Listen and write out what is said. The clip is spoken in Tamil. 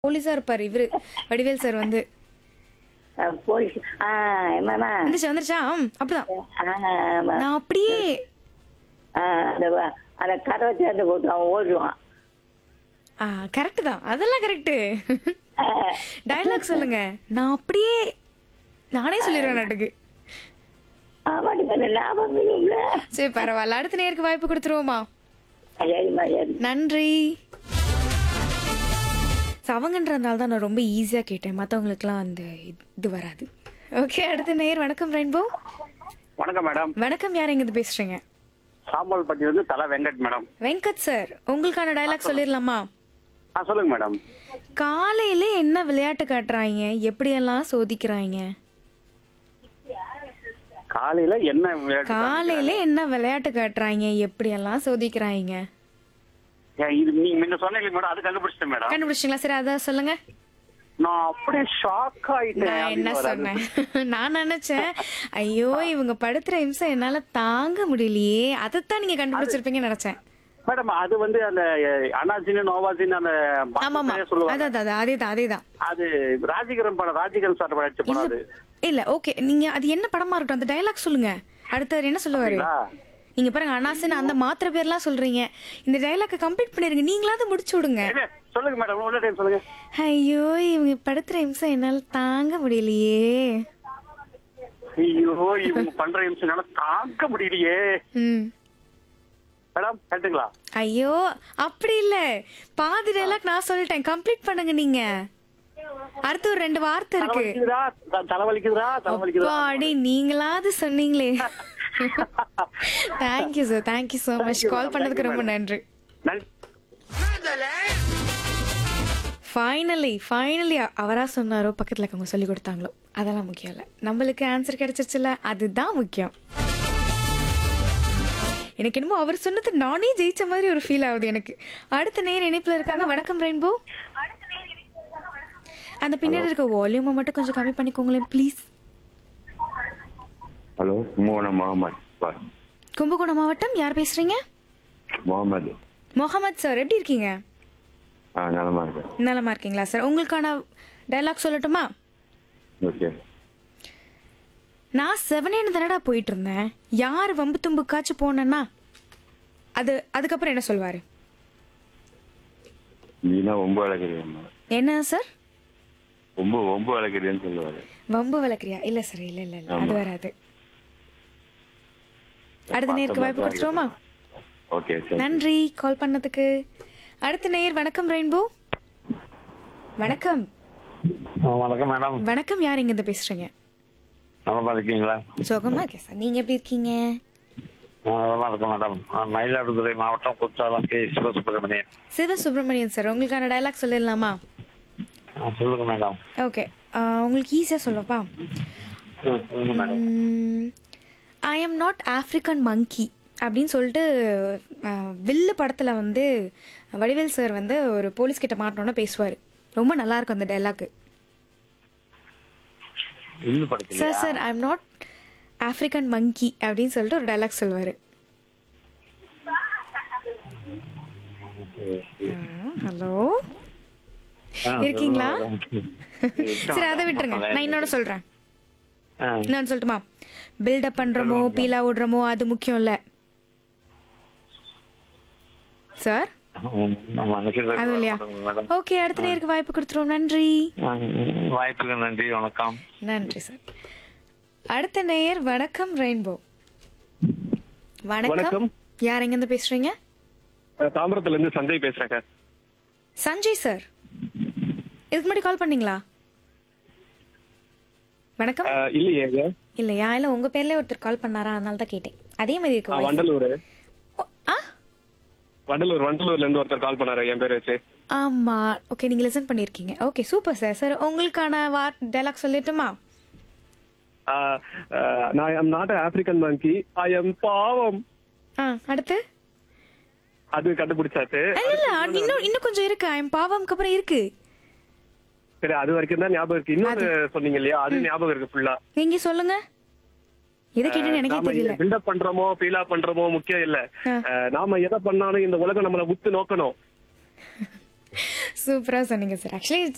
போலீஸா இருப்பாரு இவரு வடிவேல் சார் வந்து அஹ் போலீஸ் ஆ என்னண்ணா வந்துச்சு வந்துருச்சா ஆம், அப்படிதான் ஆமா. நான் அப்படியே ஆ, அந்த வ- அந்த கதவை திறந்து போட்டு அவன் ஓடுவான் ஆ கரெக்ட் தான் அதெல்லாம் கரெக்ட் டயலாக் சொல்லுங்க நான் அப்படியே நானே சொல்லிடுவேன் நாட்டுக்கு ஆமாட்டுக்கு அந்த ஞாபகம் இல்லைல்ல சரி பரவாயில்ல அடுத்த நேருக்கு வாய்ப்பு கொடுத்துருவோமா சரிம்மா சரி நன்றி So, அவங்கன்றதுனால தான் நான் ரொம்ப ஈஸியாக கேட்டேன் மற்றவங்களுக்குலாம் அந்த இது- இது வராது ஓகே அடுத்த நேர் வணக்கம் ரெயின்போ வணக்கம் மேடம் வணக்கம் யார் எங்கிருந்து பேசுறீங்க சாம்பல் பட்டி வந்து தலை வெங்கட் மேடம் வெங்கட் சார் உங்களுக்கான டயலாக் சொல்லிடலாமா ஆ சொல்லுங்க மேடம் காலையில என்ன விளையாட்டு காட்டுறாங்க எப்படியெல்லாம் சோதிக்கிறாங்க காலையில என்ன விளையாட்டு காலையில என்ன விளையாட்டு காட்டுறாங்க எப்படியெல்லாம் சோதிக்கிறாங்க ஏன், இது நீங்க முன்ன சொன்னீங்க மேடம் அது கண்டுபிடிச்சிட்டேன் மேடம் கண்டுபிடிச்சிங்களா சரி அதான் சொல்லுங்க நான் அப்படியே ஷாக் ஆயிட்டேன் நான் என்ன அப்படின்னு வராது. சொன்னேன் நான் நினைச்சேன் ஐயோ இவங்க படுத்துற இம்சம் என்னால தாங்க முடியலையே அதைத்தான் நீங்க கண்டுபிடிச்சிருப்பீங்கன்னு நினைச்சேன் மேடம் அது வந்து அந்த அனாசின் நோவாசின் அந்த ஆமாமா பாட்டுலயே சொல்லுவாங்க அதான் அதான் அதேதான் அதேதான் அது ராஜகிரம் படம் ராஜகிரம் சார் படிச்ச படம் அது இல்ல ஓகே நீங்க அது என்ன படமா இருக்கட்டும் அந்த டயலாக் சொல்லுங்க அடுத்தவர் என்ன சொல்லுவாரு அப்படிங்களா? நீங்க பாருங்க அனாசன் அந்த மாத்திரை பேர்லாம் சொல்றீங்க இந்த டயலாக்க கம்ப்ளீட் பண்ணிருங்க நீங்களாவது முடிச்சு விடுங்க இல்ல, சொல்லுங்க மேடம் ஒரு டைம் சொல்லுங்க ஐயோ இவங்க படுத்துற இம்சம் என்னால தாங்க முடியலையே ஐயோ இவங்க பண்ற நிமிஷம் தாங்க முடியலையே ம் மேடம் கரெக்டுங்களா ஐயோ அப்படி இல்ல பாதி டைலாக் நான் சொல்லிட்டேன் கம்ப்ளீட் பண்ணுங்க நீங்க அடுத்து ஒரு ரெண்டு வார்த்தை இருக்கு தலைவலிக்குதா த- தலைவலிக்குதா தலைவலிக்குதா அப்பாடி நீங்களாவது சொன்னீங்களே thank you sir thank you so much call பண்ணதுக்கு ரொம்ப நன்றி நன்றி ஃபைனலி ஃபைனலி அவரா சொன்னாரோ பக்கத்துல இருக்கவங்க சொல்லி கொடுத்தாங்களோ அதெல்லாம் முக்கியம் இல்லை நம்மளுக்கு ஆன்சர் கிடைச்சிருச்சுல அதுதான் முக்கியம் எனக்கு என்னமோ அவர் சொன்னது நானே ஜெயிச்ச மாதிரி ஒரு ஃபீல் ஆகுது எனக்கு அடுத்த நேர் இணைப்புல இருக்காங்க வணக்கம் ரெயின்போ அந்த பின்னாடி இருக்க வால்யூமை மட்டும் கொஞ்சம் கம்மி பண்ணிக்கோங்களேன் ப்ளீஸ் ஹலோ கும்பகோணம் முகமது பார் கும்பகோணம் மாவட்டம் யார் பேசுறீங்க முகமது முகமது சார் எப்படி இருக்கீங்க ஆ நலமா இருக்கேன் நலமா இருக்கீங்களா சார் உங்களுக்கான டைலாக் சொல்லட்டுமா ஓகே நான் செவனேன்னு தானடா போயிட்டு இருந்தேன் யார் வம்பு தும்புக்காச்சும் போனேன்னா அது அதுக்கப்புறம் என்ன சொல்வாரு நீனா ஒம்பு வளர்க்குறீங்க என்ன சார் ஒம்பு ஒம்பு வளர்க்குறீன்னு சொல்லுவாரு வம்பு வளர்க்குறியா இல்ல சார் இல்ல இல்ல இல்ல அது வராது அடுத்த நேருக்கு வாய்ப்பு கொடுத்துருவோமா ஓகே சரி நன்றி கால் பண்ணதுக்கு அடுத்த நேயர் வணக்கம் ரெயின்போ வணக்கம் வணக்கம் மேடம் வணக்கம் யார் இங்க இருந்து பேசுறீங்க நலமா இருக்கீங்களா சுகமா இருக்கேன் சார் நீங்க எப்படி இருக்கீங்க நலமா இருக்கேன் மேடம் நான் மயிலாடுதுறை மாவட்டம் குற்றாலம் கே சிவசுப்பிரமணியன் சிவ சுப்பிரமணியன் சார் உங்களுக்கான டயலாக் சொல்லிடலாமா ஆ, சொல்லுங்க மேடம் ஓகே உங்களுக்கு ஈஸியாக சொல்லப்பா ம், சொல்லுங்க madam I am not African monkey அப்படின்னு சொல்லிட்டு அஹ், வில்லு படத்தில் வந்து வடிவேல் சார் வந்து ஒரு போலீஸ் கிட்ட மாட்டோன்னு பேசுவார் ரொம்ப நல்லா இருக்கும் அந்த டைலாக்கு இன்னும் படத்துல sir sir I am not African monkey அப்படின்னு சொல்லிட்டு ஒரு டைலாக் சொல்லுவார் ஹலோ இருக்கீங்களா சரி அதை விட்டுருங்க நான் இன்னொன்று சொல்கிறேன் இன்னொன்று சொல்லட்டுமா பில்டப் பண்ணுறோமோ பீலா விடுறோமோ அது முக்கியம் இல்லை சார் அது இல்லையா மேடம் ஓகே அடுத்த நேருக்கு வாய்ப்பு கொடுத்துருவோம் நன்றி வாய்ப்புக்கு நன்றி வணக்கம் நன்றி சார் அடுத்த நேயர் வணக்கம் ரெயின்போ வணக்கம் வணக்கம். யார் எங்கேருந்து பேசுறீங்க தாம்பரத்துல இருந்து சஞ்சய் பேசுறேங்க சஞ்சய் சார் இதுக்கு முன்னாடி கால் பண்ணீங்களா வணக்கம் அஹ், இல்லையேங்க இல்லையா இல்ல உங்க பேர்ல ஒருத்தர் கால் பண்ணாரா அதனால தான் கேட்டேன் அதே மாதிரி இருக்கு அஹ், voice. வண்டலூர் ஓ, ஆ வண்டலூர் வண்டலூர்ல இருந்து ஒருத்தர் கால் பண்ணாரு என் பேர் வச்சு ஆமா ஓகே நீங்க லிசன் பண்ணிருக்கீங்க ஓகே சூப்பர் சார் சார் உங்களுக்கான வார் டைலாக் சொல்லட்டுமா அஹ், அஹ், நான் am not African monkey I am பாவம் ஆ அடுத்து அது கண்டுபிடிச்சாச்சு இல்ல இல்ல இன்னும் இன்னும் கொஞ்சம் இருக்கு ஐம் பாவம்க்கு அப்புறம் இருக்கு சரி அது வரைக்கும் தான் ஞாபகம் இருக்கு இன்னொரு சொன்னீங்க இல்லையா அது ஞாபகம் இருக்கு ஃபுல்லா நீங்க சொல்லுங்க எதை கேட்டேன்னு எனக்கே தெரியல பில்டப் பண்றோமோ ஃபீலா பண்றோமோ முக்கியம் இல்ல ஆ. அஹ், நாம எதை பண்ணாலும் இந்த உலகம் நம்மள உத்து நோக்கணும் சூப்பரா சொன்னீங்க சார் ஆக்சுவலி